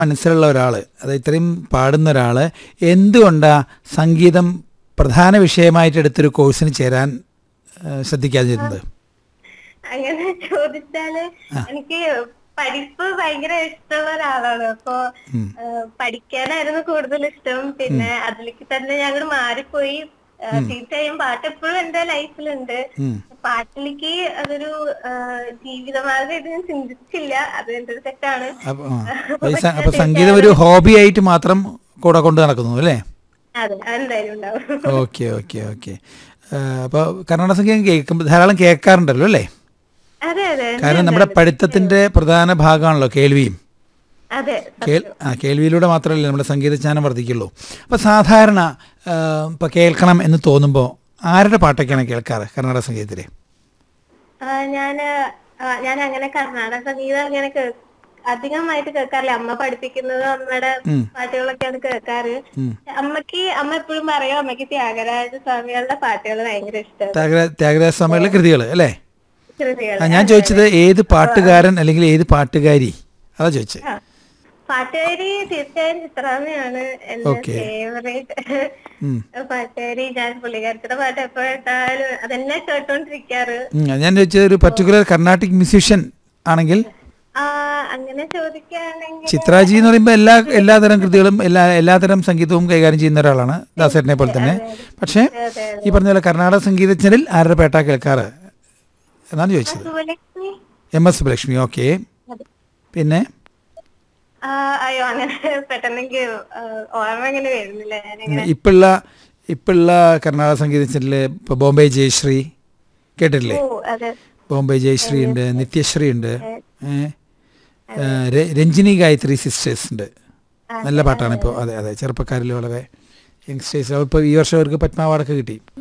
മനസ്സിലുള്ള ഒരാൾ അത് ഇത്രയും പാടുന്ന ഒരാൾ എന്തുകൊണ്ടാ സംഗീതം പ്രധാന വിഷയമായിട്ട് എടുത്തൊരു കോഴ്സിന് ചേരാൻ ആ, ശ്രദ്ധിക്കാതിരുന്നത് അങ്ങനെ ചോദിച്ചാല് എനിക്ക് പഠിപ്പ് ഭയങ്കര ഇഷ്ടമുള്ള ഒരാളാണ് അപ്പൊ ആ, പഠിക്കാനായിരുന്നു കൂടുതൽ ഇഷ്ടം പിന്നെ അതിലേക്ക് തന്നെ ഞങ്ങൾ മാറിപ്പോയി ആ, തീർച്ചയായും പാട്ട് എപ്പോഴും എന്റെ ലൈഫിലുണ്ട് ഉം. പാട്ടിലേക്ക് അതൊരു ആ, ജീവിതമാർഗമായിട്ട് ഞാൻ ചിന്തിച്ചില്ല അത് എന്റെ ഒരു തെറ്റാണ് അപ്പൊ ആ. അപ്പൊ ഈ സ- അപ്പൊ സംഗീതം ഒരു ഹോബി ആയിട്ട് മാത്രം കൂടെ കൊണ്ട് നടക്കുന്നു അല്ലേ അതെ അതെന്തായാലും ഉണ്ടാവും ഓക്കെ ഓക്കെ ഓക്കെ അപ്പോൾ കർണാടക സംഗീതം കേൾക്കുമ്പോൾ ധാരാളം കേൾക്കാറുണ്ടല്ലോ അല്ലേ അതെ അതെ കാരണം നമ്മുടെ പഠിത്തത്തിന്റെ പ്രധാന ഭാഗമാണല്ലോ കേൾവിയും അതെ കേൾ ആ കേൾവിയിലൂടെ മാത്രമല്ലേ നമ്മുടെ സംഗീതജ്ഞാനം വർദ്ധിക്കുള്ളൂ അപ്പോൾ സാധാരണ ഇപ്പോൾ കേൾക്കണം എന്ന് തോന്നുമ്പോൾ ആരുടെ പാട്ടൊക്കെയാണ് കേൾക്കാറ് കർണാടക സംഗീതത്തിൽ ആ, ഞാന് ആ, ഞാൻ അങ്ങനെ കർണാടക സംഗീതം അങ്ങനെ കേ- അധികമായിട്ട് കേൾക്കാറില്ല അമ്മ പഠിപ്പിക്കുന്നത് അമ്മയുടെ പാട്ടുകളൊക്കെയാണ് കേൾക്കാറ് അമ്മക്ക് അമ്മ എപ്പോഴും പറയും അമ്മക്ക് ത്യാഗരാജ സ്വാമികളുടെ പാട്ടുകൾ ഭയങ്കര ഇഷ്ടമാണ് ത്യാഗരാജ ത്യാഗരാജ സ്വാമികളുടെ കൃതികൾ അല്ലേ കൃതികൾ ആ ഞാൻ ചോദിച്ചത് ഏത് പാട്ടുകാരൻ അല്ലെങ്കിൽ ഏത് പാട്ടുകാരി അതാ ചോദിച്ചത് ആ. പാട്ടുകാരി തീർച്ചയായും ചിത്രാമ്മയാണ് എന്റെ Okay. ഫേവറേറ്റ് ഉം. പാട്ടുകാരി ഞാൻ പുള്ളിക്കാരത്തിന്റെ പാട്ട് എപ്പോഴെത്താലും അതെന്നെ കേട്ടോണ്ടിരിക്കാറ് ഉം, ഞാൻ ചോദിച്ചത് ഒരു പർട്ടിക്കുലർ കർണാട്ടിക് മ്യൂസീഷ്യൻ ആണെങ്കിൽ ആ അങ്ങനെ ചോദിക്കുകയാണെങ്കിൽ ചിത്രാജി എന്ന് പറയുമ്പോൾ എല്ലാ എല്ലാതരം കൃതികളും എല്ലാ എല്ലാതരം സംഗീതവും കൈകാര്യം ചെയ്യുന്ന ഒരാളാണ് ദാസേട്ടനെ പോലെ തന്നെ പക്ഷേ അതെ, ഈ പറഞ്ഞ പോലെ കർണാടക സംഗീതജ്ഞരിൽ ആരുടെ പേട്ട കേൾക്കാറ് എന്നാണ് ചോദിച്ചത് Subbulakshmi M S Subbulakshmi okay പിന്നെ ആ, അയ്യോ അങ്ങനെ പെട്ടെന്ന് എനിക്ക് ആ, ഓർമ്മ ഇങ്ങനെ വരുന്നില്ല ഞാനിങ്ങനെ ഇപ്പോഴുള്ള ഇപ്പോഴുള്ള കർണാടക സംഗീതജ്ഞരിൽ ഇപ്പോൾ ബോംബെ ജയശ്രീ കേട്ടിട്ടില്ലേ ഓ അതെ ബോംബെ ജയശ്രീ ഉണ്ട് നിത്യശ്രീ ഉണ്ട് ഏ, ഏ, ര- രഞ്ജിനി ഗായത്രി സിസ്റ്റേഴ്സ് ഉണ്ട് നല്ല പാട്ടാണ് ഇപ്പോൾ അതെ അതെ ചെറുപ്പക്കാരിൽ വളരെ യങ്സ്റ്റേഴ്സ് ഇപ്പോൾ ഈ വർഷം അവർക്ക് പത്മാവാടൊക്കെ കിട്ടി